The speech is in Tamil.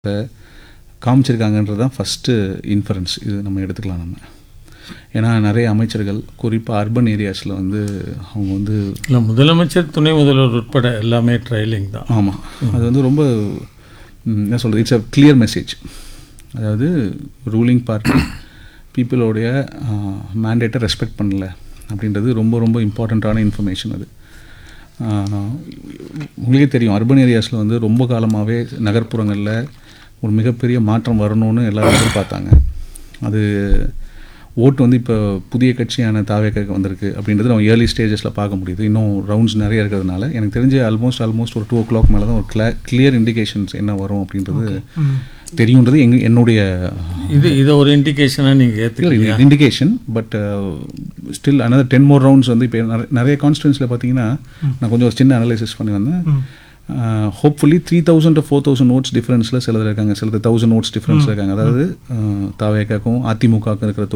காமிச்சிருக்காங்கன்றது தான் ஃபஸ்ட்டு இன்ஃபரன்ஸ் இது நம்ம எடுத்துக்கலாம் நம்ம ஏன்னா நிறைய அமைச்சர்கள் குறிப்பாக அர்பன் ஏரியாஸில் வந்து அவங்க வந்து இல்லை முதலமைச்சர் துணை முதல்வர் உட்பட எல்லாமே ட்ரையலிங் தான் ஆமாம் அது வந்து ரொம்ப ம், என்ன சொல்கிறது இட்ஸ் அ கிளியர் மெசேஜ் அதாவது ரூலிங் பார்ட்டி பீப்புளோடைய மேண்டேட்டை ரெஸ்பெக்ட் பண்ணல அப்படின்றது ரொம்ப ரொம்ப இம்பார்ட்டண்ட்டான இன்ஃபர்மேஷன் அது ஆஹ், உங்களுக்கே தெரியும் அர்பன் ஏரியாஸில் வந்து ரொம்ப காலமாகவே நகர்ப்புறங்களில் ஒரு மிகப்பெரிய மாற்றம் வரணும்னு எல்லாரும் எதிர்பார்த்தாங்க அது ஓட்டு வந்து இப்போ புதிய கட்சியான தாவேக்காக்கு வந்திருக்கு அப்படின்றது நம்ம ஏர்லி ஸ்டேஜஸில் பார்க்க முடியுது இன்னும் ரவுண்ட்ஸ் நிறைய இருக்கிறதுனால எனக்கு தெரிஞ்சு ஆல்மோஸ்ட் ஆல்மோஸ்ட் ஒரு டூ ஓ கிளாக் மேலே தான் ஒரு கிளா கிளியர் இண்டிகேஷன்ஸ் என்ன வரும் அப்படின்றது தெரியுன்றது எங்க என்னுடைய இது இதை ஒரு இண்டிகேஷனாக நீங்கள் ஏற்றுக்கலையா indication but still another ten more rounds வந்து இப்போ நிறைய- நிறைய கான்ஸ்டுவன்ஸில் பார்த்தீங்கன்னா நான் கொஞ்சம் ஒரு சின்ன அனலைசிஸ் பண்ணி வந்தேன் hopefully three thousand to four thousand notes டிஃப்ரென்ஸில் சிலர் இருக்காங்க சிலர் தௌசண்ட் நோட்ஸ் டிஃப்ரென்ஸில் இருக்காங்க அதாவது தாவேக்காக்கும் அதிமுகவுக்கும் இருக்கிற